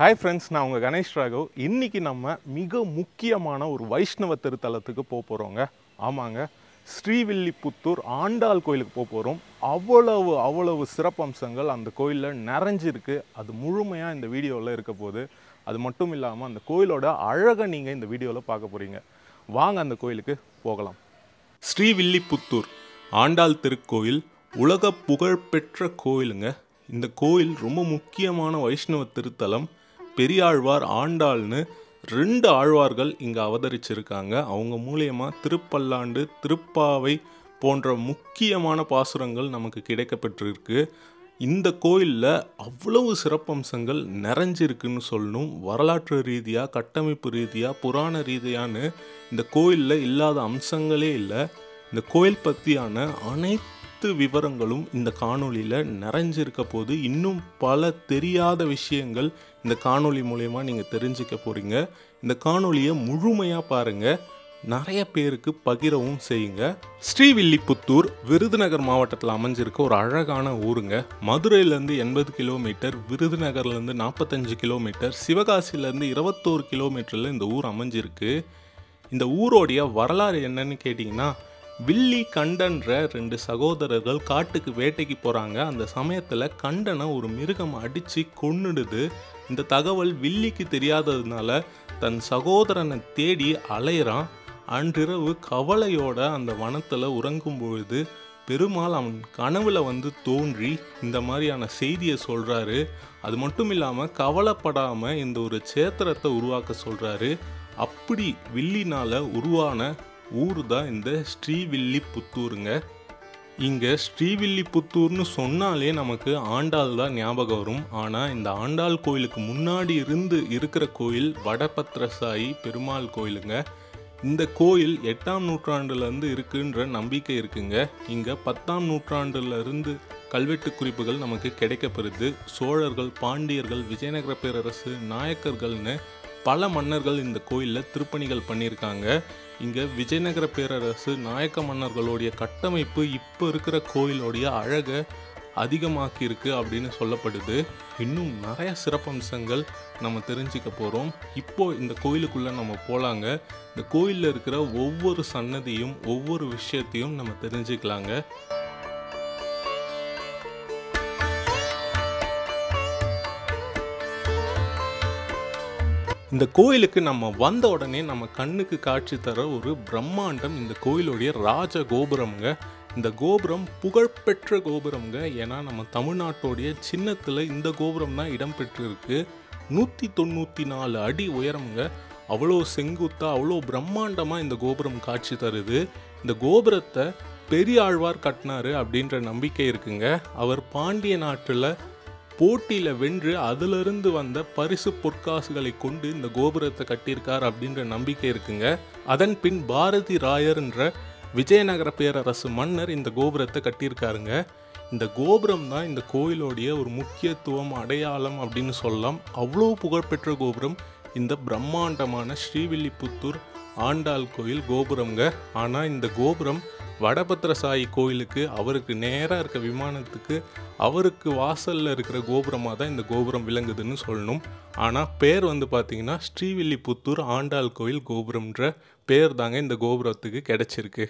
hi friends நான் உங்கள் கணேஷ் ராகவ் இன்னைக்கு நம்ம மிக முக்கியமான ஒரு வைஷ்ணவ திருத்தலத்துக்கு போக போகிறோங்க ஆமாங்க ஸ்ரீவில்லிபுத்தூர் ஆண்டாள் கோயிலுக்கு போக போகிறோம் அவ்வளவு அவ்வளவு சிறப்பம்சங்கள் அந்த கோயிலில் நிறைஞ்சிருக்கு அது முழுமையாக இந்த வீடியோவில் இருக்க போகுது அது மட்டும் இல்லாமல் அந்த கோயிலோட அழகை நீங்கள் இந்த வீடியோவில் பார்க்க போகிறீங்க வாங்க அந்த கோயிலுக்கு போகலாம் ஸ்ரீவில்லிபுத்தூர் ஆண்டாள் திருக்கோயில் உலக புகழ்பெற்ற கோயிலுங்க இந்த கோயில் ரொம்ப முக்கியமான வைஷ்ணவ திருத்தலம் பெரியாழ்வார் ஆண்டாள்னு ரெண்டு ஆழ்வார்கள் இங்கே அவதரிச்சிருக்காங்க அவங்க மூலியமா திருப்பல்லாண்டு திருப்பாவை போன்ற முக்கியமான பாசுரங்கள் நமக்கு கிடைக்கப்பெற்றிருக்கு இந்த கோயிலில் அவ்வளவு சிறப்பம்சங்கள் நிறைஞ்சிருக்குன்னு சொல்லணும் வரலாற்று ரீதியாக கட்டமைப்பு ரீதியாக புராண ரீதியான்னு இந்த கோயிலில் இல்லாத அம்சங்களே இல்லை இந்த கோயில் பற்றியான அனைத்து விவரங்களும் இந்த காணொளியில் நிறைஞ்சிருக்க போது இன்னும் பல தெரியாத விஷயங்கள் இந்த காணொளி மூலயமா நீங்கள் தெரிஞ்சுக்க போகிறீங்க இந்த காணொளியை முழுமையாக பாருங்கள் நிறைய பேருக்கு பகிரவும் செய்யுங்க ஸ்ரீவில்லிபுத்தூர் விருதுநகர் மாவட்டத்தில் அமைஞ்சிருக்க ஒரு அழகான ஊருங்க மதுரையிலேருந்து எண்பது கிலோமீட்டர் விருதுநகர்லேருந்து நாற்பத்தஞ்சு கிலோமீட்டர் சிவகாசியிலேருந்து இருபத்தோரு கிலோமீட்டரில் இந்த ஊர் அமைஞ்சிருக்கு இந்த ஊரோடைய வரலாறு என்னன்னு கேட்டிங்கன்னா வில்லி கண்டன்ற ரெண்டு சகோதரர்கள் காட்டுக்கு வேட்டைக்கு போகிறாங்க அந்த சமயத்தில் கண்டனை ஒரு மிருகம் அடித்து கொன்னுடுது இந்த தகவல் வில்லிக்கு தெரியாததுனால தன் சகோதரனை தேடி அலையிறான் அன்றிரவு கவலையோட அந்த வனத்தில் உறங்கும் பொழுது பெருமாள் அவன் கனவுல வந்து தோன்றி இந்த மாதிரியான செய்தியை சொல்கிறாரு அது மட்டும் இல்லாமல் கவலைப்படாமல் இந்த ஒரு சேத்திரத்தை உருவாக்க சொல்கிறாரு அப்படி வில்லினால் உருவான ஊர் தான் இந்த ஸ்ரீவில்லிபுத்தூருங்க இங்கே ஸ்ரீவில்லிபுத்தூர்னு சொன்னாலே நமக்கு ஆண்டாள் தான் ஞாபகம் வரும் ஆனால் இந்த ஆண்டாள் கோயிலுக்கு முன்னாடி இருந்து இருக்கிற கோயில் வடபத்திரசாயி பெருமாள் கோயிலுங்க இந்த கோயில் எட்டாம் நூற்றாண்டுலேருந்து இருக்குன்ற நம்பிக்கை இருக்குங்க இங்கே பத்தாம் நூற்றாண்டுல இருந்து கல்வெட்டு குறிப்புகள் நமக்கு கிடைக்கப்பெறுது சோழர்கள் பாண்டியர்கள் விஜயநகர பேரரசு நாயக்கர்கள்னு பல மன்னர்கள் இந்த கோயிலில் திருப்பணிகள் பண்ணியிருக்காங்க இங்கே விஜயநகர பேரரசு நாயக்க மன்னர்களுடைய கட்டமைப்பு இப்போ இருக்கிற கோயிலோடைய அழகை அதிகமாக்கியிருக்கு அப்படின்னு சொல்லப்படுது இன்னும் நிறைய சிறப்பம்சங்கள் நம்ம தெரிஞ்சுக்க போகிறோம் இப்போ இந்த கோயிலுக்குள்ளே நம்ம போகலாங்க இந்த கோயிலில் இருக்கிற ஒவ்வொரு சன்னதியும் ஒவ்வொரு விஷயத்தையும் நம்ம தெரிஞ்சுக்கலாங்க இந்த கோயிலுக்கு நம்ம வந்த உடனே நம்ம கண்ணுக்கு காட்சி தர ஒரு பிரம்மாண்டம் இந்த கோயிலுடைய ராஜ கோபுரம்ங்க இந்த கோபுரம் புகழ்பெற்ற கோபுரம்ங்க ஏன்னா நம்ம தமிழ்நாட்டோடைய சின்னத்தில் இந்த கோபுரம் தான் இடம்பெற்றிருக்கு நூற்றி தொண்ணூற்றி நாலு அடி உயரம்ங்க அவ்வளோ செங்குத்தா அவ்வளோ பிரம்மாண்டமாக இந்த கோபுரம் காட்சி தருது இந்த கோபுரத்தை பெரியாழ்வார் கட்டினாரு அப்படின்ற நம்பிக்கை இருக்குங்க அவர் பாண்டிய நாட்டில் போட்டியில் வென்று அதிலிருந்து வந்த பரிசு பொற்காசுகளை கொண்டு இந்த கோபுரத்தை கட்டியிருக்கார் அப்படின்ற நம்பிக்கை இருக்குங்க அதன் பின் பாரதி ராயர்ன்ற விஜயநகர பேரரசு மன்னர் இந்த கோபுரத்தை கட்டியிருக்காருங்க இந்த கோபுரம் தான் இந்த கோயிலோடைய ஒரு முக்கியத்துவம் அடையாளம் அப்படின்னு சொல்லலாம் அவ்வளோ புகழ்பெற்ற கோபுரம் இந்த பிரம்மாண்டமான ஸ்ரீவில்லிபுத்தூர் ஆண்டாள் கோயில் கோபுரம்ங்க ஆனால் இந்த கோபுரம் வடபத்திரசாயி கோயிலுக்கு அவருக்கு நேராக இருக்க விமானத்துக்கு அவருக்கு வாசலில் இருக்கிற கோபுரமாக தான் இந்த கோபுரம் விளங்குதுன்னு சொல்லணும் ஆனால் பேர் வந்து பார்த்தீங்கன்னா ஸ்ரீவில்லிபுத்தூர் ஆண்டாள் கோயில் கோபுரம்ன்ற பேர் தாங்க இந்த கோபுரத்துக்கு கிடைச்சிருக்கு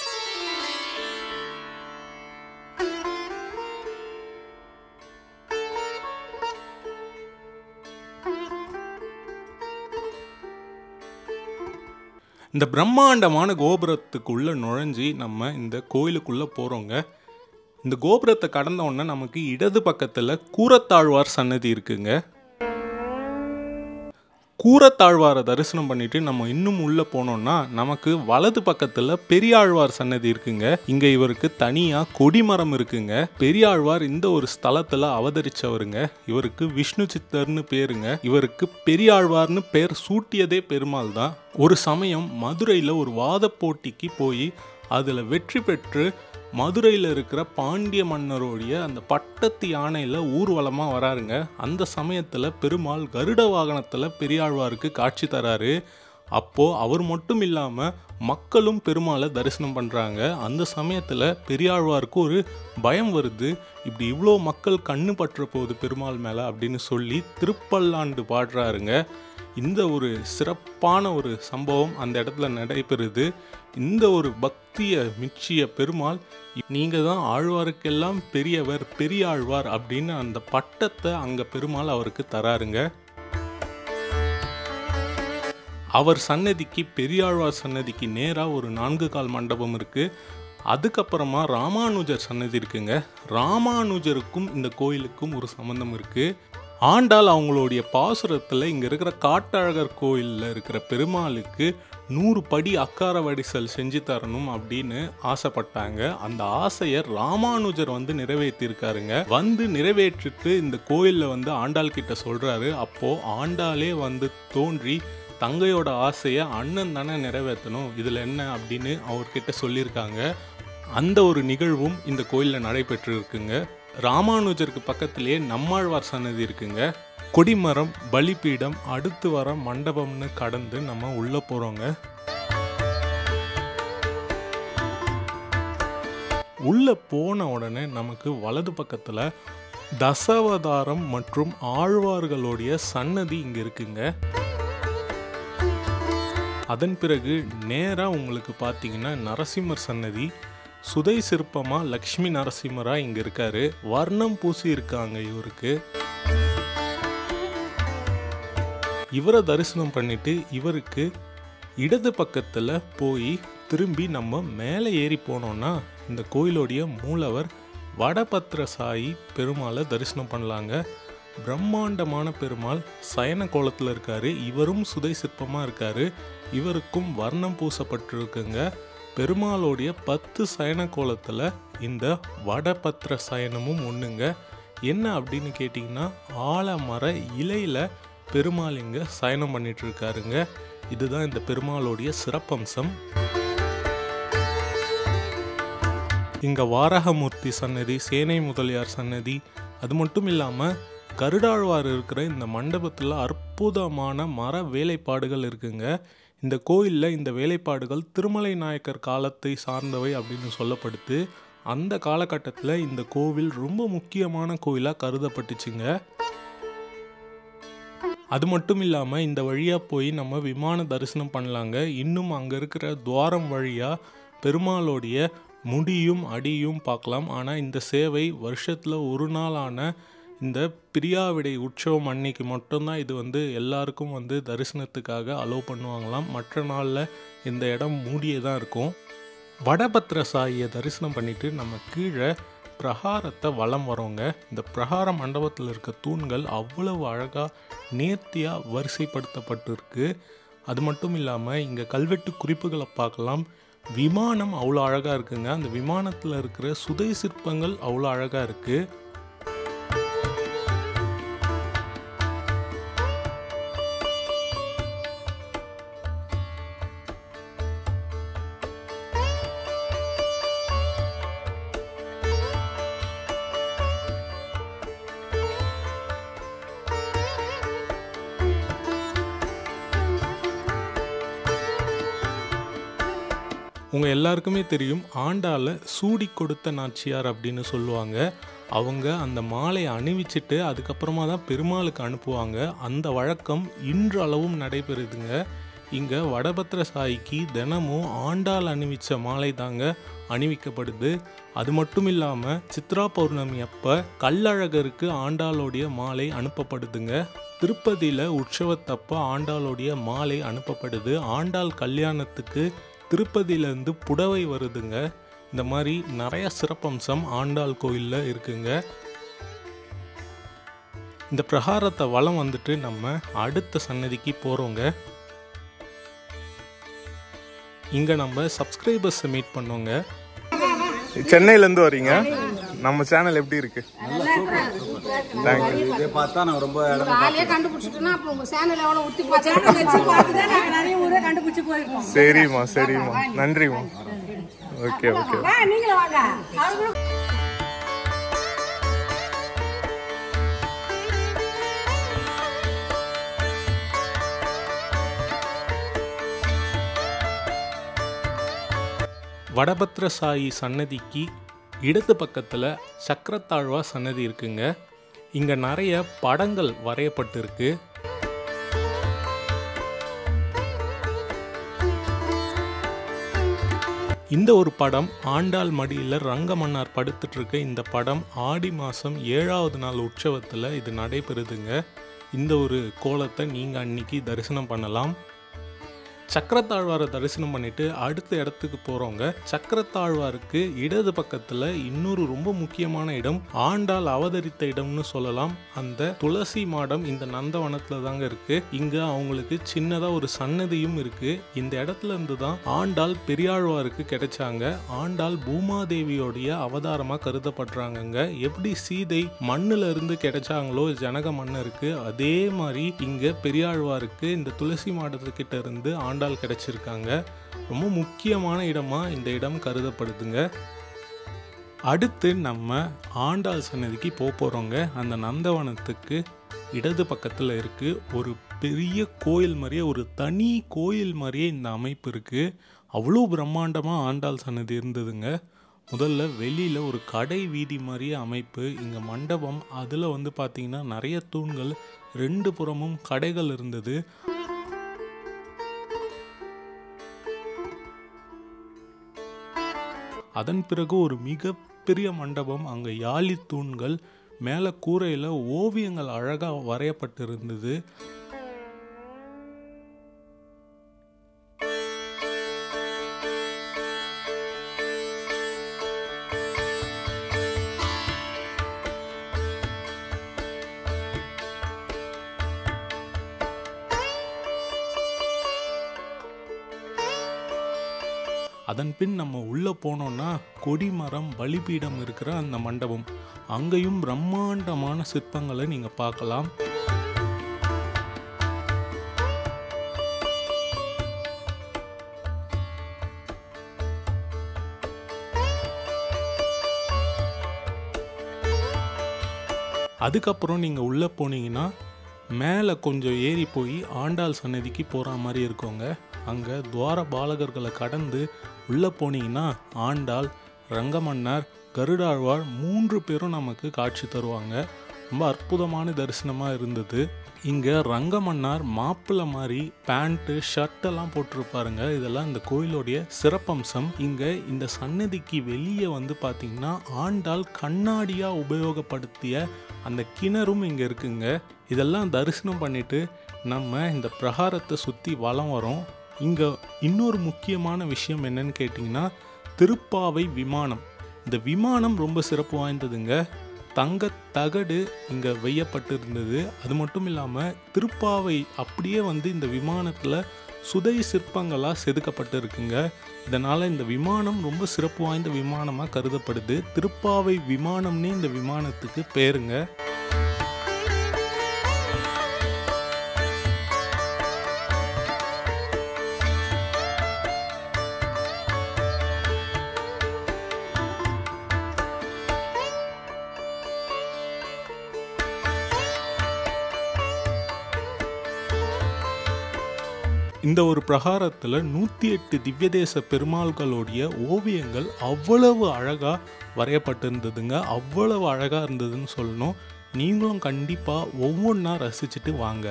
இந்த பிரம்மாண்டமான கோபுரத்துக்குள்ளே நுழைஞ்சி நம்ம இந்த கோயிலுக்குள்ளே போகிறோங்க இந்த கோபுரத்தை கடந்த உடனே நமக்கு இடது பக்கத்தில் கூரத்தாழ்வார் சன்னதி இருக்குங்க கூரத்தாழ்வாரை தரிசனம் பண்ணிட்டு நம்ம இன்னும் உள்ள போனோம்னா நமக்கு வலது பக்கத்துல பெரியாழ்வார் சன்னதி இருக்குங்க இங்க இவருக்கு தனியா கொடிமரம் இருக்குங்க பெரியாழ்வார் இந்த ஒரு ஸ்தலத்துல அவதரிச்சவருங்க இவருக்கு விஷ்ணு சித்தர்னு பேருங்க இவருக்கு பெரியாழ்வார்னு பேர் சூட்டியதே பெருமாள் தான் ஒரு சமயம் மதுரையில் ஒரு வாத போட்டிக்கு போய் அதில் வெற்றி பெற்று மதுரையில் இருக்கிற பாண்டிய மன்னருடைய அந்த பட்டத்து யானையில் ஊர்வலமாக வராருங்க அந்த சமயத்தில் பெருமாள் கருட வாகனத்தில் பெரியாழ்வாருக்கு காட்சி தராரு அப்போது அவர் மட்டும் இல்லாமல் மக்களும் பெருமாளை தரிசனம் பண்ணுறாங்க அந்த சமயத்தில் பெரியாழ்வாருக்கு ஒரு பயம் வருது இப்படி இவ்வளோ மக்கள் கண்ணு பற்ற போகுது பெருமாள் மேலே அப்படின்னு சொல்லி திருப்பல்லாண்டு பாடுறாருங்க இந்த ஒரு சிறப்பான ஒரு சம்பவம் அந்த இடத்துல நடைபெறுது இந்த ஒரு பக்தியை மிச்சிய பெருமாள் நீங்கள் தான் ஆழ்வாருக்கெல்லாம் பெரியவர் பெரிய ஆழ்வார் அப்படின்னு அந்த பட்டத்தை அங்கே பெருமாள் அவருக்கு தராருங்க அவர் சன்னதிக்கு பெரியாழ்வார் சன்னதிக்கு நேராக ஒரு நான்கு கால் மண்டபம் இருக்குது அதுக்கப்புறமா ராமானுஜர் சன்னதி இருக்குங்க ராமானுஜருக்கும் இந்த கோயிலுக்கும் ஒரு சம்மந்தம் இருக்குது ஆண்டாள் அவங்களுடைய பாசுரத்தில் இங்கே இருக்கிற காட்டழகர் கோயிலில் இருக்கிற பெருமாளுக்கு நூறு படி அக்கார வடிசல் செஞ்சு தரணும் அப்படின்னு ஆசைப்பட்டாங்க அந்த ஆசையை ராமானுஜர் வந்து நிறைவேற்றியிருக்காருங்க வந்து நிறைவேற்றிட்டு இந்த கோயிலில் வந்து ஆண்டாள் கிட்ட சொல்கிறாரு அப்போது ஆண்டாளே வந்து தோன்றி தங்கையோட ஆசையை அண்ணன் தானே நிறைவேற்றணும் இதில் என்ன அப்படின்னு அவர்கிட்ட சொல்லியிருக்காங்க அந்த ஒரு நிகழ்வும் இந்த கோயிலில் நடைபெற்று இருக்குங்க ராமானுஜருக்கு பக்கத்திலேயே நம்மாழ்வார் சன்னதி இருக்குங்க கொடிமரம் பலிபீடம் அடுத்து வர மண்டபம்னு கடந்து நம்ம உள்ளே போகிறோங்க உள்ளே போன உடனே நமக்கு வலது பக்கத்தில் தசாவதாரம் மற்றும் ஆழ்வார்களுடைய சன்னதி இங்கே இருக்குங்க அதன் பிறகு நேராக உங்களுக்கு பார்த்தீங்கன்னா நரசிம்மர் சன்னதி சுதை சிற்பமாக லக்ஷ்மி நரசிம்மராக இங்கே இருக்காரு வர்ணம் பூசி இருக்காங்க இவருக்கு இவரை தரிசனம் பண்ணிட்டு இவருக்கு இடது பக்கத்தில் போய் திரும்பி நம்ம மேலே ஏறி போனோம்னா இந்த கோயிலுடைய மூலவர் வடபத்திர சாயி பெருமாளை தரிசனம் பண்ணலாங்க பிரம்மாண்டமான பெருமாள் சயன கோலத்தில் இருக்காரு இவரும் சுதை சிற்பமாக இருக்காரு இவருக்கும் வர்ணம் பூசப்பட்டிருக்குங்க பெருமாளுடைய பத்து சயன கோலத்தில் இந்த வடபத்திர சயனமும் ஒன்றுங்க என்ன அப்படின்னு கேட்டிங்கன்னா ஆலமர இலையில் பெருமாள் இங்கே சயனம் பண்ணிட்டு இருக்காருங்க இதுதான் இந்த பெருமாளுடைய சிறப்பம்சம் இங்கே வாராகமூர்த்தி சன்னதி சேனை முதலியார் சன்னதி அது மட்டும் இல்லாமல் கருடாழ்வார் இருக்கிற இந்த மண்டபத்தில் அற்புதமான மர வேலைப்பாடுகள் இருக்குங்க இந்த கோயிலில் இந்த வேலைப்பாடுகள் திருமலை நாயக்கர் காலத்தை சார்ந்தவை அப்படின்னு சொல்லப்படுது அந்த காலகட்டத்தில் இந்த கோவில் ரொம்ப முக்கியமான கோயிலாக கருதப்பட்டுச்சுங்க அது மட்டும் இல்லாமல் இந்த வழியாக போய் நம்ம விமான தரிசனம் பண்ணலாங்க இன்னும் அங்கே இருக்கிற துவாரம் வழியாக பெருமாளுடைய முடியும் அடியும் பார்க்கலாம் ஆனால் இந்த சேவை வருஷத்தில் ஒரு நாளான இந்த பிரியாவிடை உற்சவம் அன்னைக்கு மட்டும்தான் இது வந்து எல்லாருக்கும் வந்து தரிசனத்துக்காக அலோவ் பண்ணுவாங்களாம் மற்ற நாளில் இந்த இடம் மூடியே தான் இருக்கும் வடபத்திர சாயியை தரிசனம் பண்ணிட்டு நம்ம கீழே பிரகாரத்தை வலம் வரோங்க இந்த பிரகார மண்டபத்தில் இருக்க தூண்கள் அவ்வளவு அழகாக நேர்த்தியாக வரிசைப்படுத்தப்பட்டிருக்கு அது மட்டும் இல்லாமல் இங்கே கல்வெட்டு குறிப்புகளை பார்க்கலாம் விமானம் அவ்வளோ அழகாக இருக்குங்க அந்த விமானத்தில் இருக்கிற சுதை சிற்பங்கள் அவ்வளோ அழகாக இருக்குது உங்கள் எல்லாருக்குமே தெரியும் ஆண்டாள சூடி கொடுத்த நாச்சியார் அப்படின்னு சொல்லுவாங்க அவங்க அந்த மாலையை அணிவிச்சிட்டு அதுக்கப்புறமா தான் பெருமாளுக்கு அனுப்புவாங்க அந்த வழக்கம் இன்றளவும் நடைபெறுதுங்க இங்கே வடபத்திர சாயிக்கு தினமும் ஆண்டாள் அணிவிச்ச மாலை தாங்க அணிவிக்கப்படுது அது மட்டும் இல்லாமல் சித்ரா பௌர்ணமி அப்போ கல்லழகருக்கு ஆண்டாளுடைய மாலை அனுப்பப்படுதுங்க திருப்பதியில் உற்சவத்தப்போ ஆண்டாளுடைய மாலை அனுப்பப்படுது ஆண்டாள் கல்யாணத்துக்கு திருப்பதியிலேருந்து புடவை வருதுங்க இந்த மாதிரி நிறைய சிறப்பம்சம் ஆண்டாள் கோயிலில் இருக்குங்க இந்த பிரகாரத்தை வலம் வந்துட்டு நம்ம அடுத்த சன்னதிக்கு போகிறோங்க இங்கே நம்ம சப்ஸ்கிரைபர்ஸை மீட் பண்ணோங்க சென்னையிலேருந்து வரீங்க நம்ம சேனல் எப்படி இருக்கு தேங்க்யூ இதை பார்த்தா நான் ரொம்ப இடம் காலையே கண்டுபிடிச்சிட்டோம்னா அப்போ உங்க சேனல் எவ்வளவு உத்தி போச்சு வச்சு பார்த்துதான் நாங்க நிறைய ஊரே கண்டுபிடிச்சு போயிருக்கோம் சரிம்மா சரிம்மா நன்றிம்மா ஓகே ஓகே வா, நீங்களும் வாங்க அவங்களும் வடபத்ரசாயி சன்னதிக்கு இடது பக்கத்தில் சக்கரத்தாழ்வா சன்னதி இருக்குங்க இங்கே நிறைய படங்கள் வரையப்பட்டிருக்கு இந்த ஒரு படம் ஆண்டாள் மடியில் ரங்கமன்னார் படுத்துட்டு இருக்க இந்த படம் ஆடி மாதம் ஏழாவது நாள் உற்சவத்தில் இது நடைபெறுதுங்க இந்த ஒரு கோலத்தை நீங்கள் அன்னைக்கு தரிசனம் பண்ணலாம் சக்கரத்தாழ்வாரை தரிசனம் பண்ணிட்டு அடுத்த இடத்துக்கு போகிறவங்க சக்கரத்தாழ்வாருக்கு இடது பக்கத்தில் இன்னொரு ரொம்ப முக்கியமான இடம் ஆண்டாள் அவதரித்த இடம்னு சொல்லலாம் அந்த துளசி மாடம் இந்த நந்தவனத்தில் தாங்க இருக்கு இங்க அவங்களுக்கு சின்னதாக ஒரு சன்னதியும் இருக்கு இந்த இடத்துல இருந்து தான் ஆண்டாள் பெரியாழ்வாருக்கு கிடைச்சாங்க ஆண்டாள் பூமாதேவியோடைய அவதாரமாக கருதப்படுறாங்கங்க எப்படி சீதை மண்ணுல இருந்து கிடைச்சாங்களோ ஜனக மன்னருக்கு அதே மாதிரி இங்க பெரியாழ்வாருக்கு இந்த துளசி மாடத்துக்கிட்ட இருந்து ஆண்டாள் கிடைச்சிருக்காங்க ரொம்ப முக்கியமான இடமா இந்த இடம் கருதப்படுதுங்க அடுத்து நம்ம ஆண்டாள் சன்னதிக்கு போக போகிறோங்க அந்த நந்தவனத்துக்கு இடது பக்கத்தில் இருக்குது ஒரு பெரிய கோயில் மாதிரியே ஒரு தனி கோயில் மாதிரியே இந்த அமைப்பு இருக்குது அவ்வளோ பிரம்மாண்டமாக ஆண்டாள் சன்னதி இருந்ததுங்க முதல்ல வெளியில் ஒரு கடை வீதி மாதிரியே அமைப்பு இங்கே மண்டபம் அதில் வந்து பார்த்திங்கன்னா நிறைய தூண்கள் ரெண்டு புறமும் கடைகள் இருந்தது அதன் பிறகு ஒரு மிகப்பெரிய மண்டபம் அங்கே யாழி தூண்கள் மேலே கூரையில் ஓவியங்கள் அழகாக வரையப்பட்டிருந்தது அதன் பின் நம்ம உள்ளே போனோம்னா கொடிமரம் பலிபீடம் இருக்கிற அந்த மண்டபம் அங்கேயும் பிரம்மாண்டமான சிற்பங்களை நீங்கள் பார்க்கலாம் அதுக்கப்புறம் நீங்கள் உள்ளே போனீங்கன்னா மேலே கொஞ்சம் ஏறி போய் ஆண்டாள் சன்னதிக்கு போகிற மாதிரி இருக்கோங்க அங்கே துவார பாலகர்களை கடந்து உள்ளே போனீங்கன்னா ஆண்டாள் ரங்கமன்னார் கருடாழ்வார் மூன்று பேரும் நமக்கு காட்சி தருவாங்க ரொம்ப அற்புதமான தரிசனமாக இருந்தது இங்கே ரங்கமன்னார் மாப்பிள்ளை மாதிரி பேண்ட்டு ஷர்ட்டெல்லாம் போட்டிருப்பாருங்க இதெல்லாம் இந்த கோயிலுடைய சிறப்பம்சம் இங்கே இந்த சன்னதிக்கு வெளியே வந்து பார்த்திங்கன்னா ஆண்டாள் கண்ணாடியாக உபயோகப்படுத்திய அந்த கிணறும் இங்கே இருக்குங்க இதெல்லாம் தரிசனம் பண்ணிட்டு நம்ம இந்த பிரகாரத்தை சுற்றி வலம் வரோம் இங்கே இன்னொரு முக்கியமான விஷயம் என்னன்னு கேட்டிங்கன்னா திருப்பாவை விமானம் இந்த விமானம் ரொம்ப சிறப்பு வாய்ந்ததுங்க தங்க தகடு இங்கே வெய்யப்பட்டிருந்தது அது மட்டும் இல்லாமல் திருப்பாவை அப்படியே வந்து இந்த விமானத்தில் சுதை சிற்பங்களாக செதுக்கப்பட்டு இருக்குங்க இதனால் இந்த விமானம் ரொம்ப சிறப்பு வாய்ந்த விமானமாக கருதப்படுது திருப்பாவை விமானம்னே இந்த விமானத்துக்கு பேருங்க இந்த ஒரு பிரகாரத்தில் நூற்றி எட்டு திவ்யதேச பெருமாள்களுடைய ஓவியங்கள் அவ்வளவு அழகாக வரையப்பட்டிருந்ததுங்க அவ்வளவு அழகாக இருந்ததுன்னு சொல்லணும் நீங்களும் கண்டிப்பாக ஒவ்வொன்றா ரசிச்சுட்டு வாங்க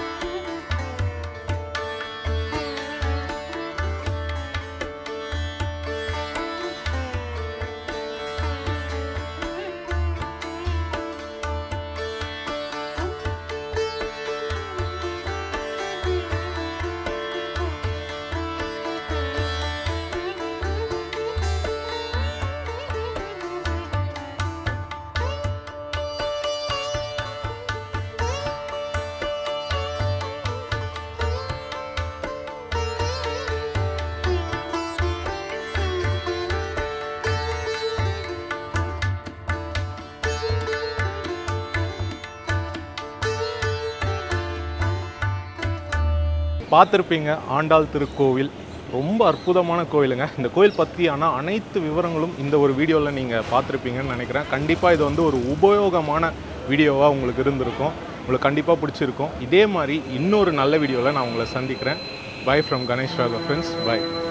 பார்த்துருப்பீங்க ஆண்டாள் திருக்கோவில் ரொம்ப அற்புதமான கோயிலுங்க இந்த கோயில் பற்றியான அனைத்து விவரங்களும் இந்த ஒரு வீடியோவில் நீங்கள் பார்த்துருப்பீங்கன்னு நினைக்கிறேன் கண்டிப்பாக இது வந்து ஒரு உபயோகமான வீடியோவாக உங்களுக்கு இருந்திருக்கும் உங்களுக்கு கண்டிப்பாக பிடிச்சிருக்கும் இதே மாதிரி இன்னொரு நல்ல வீடியோவில் நான் உங்களை சந்திக்கிறேன் bye from Ganesh Raghav friends by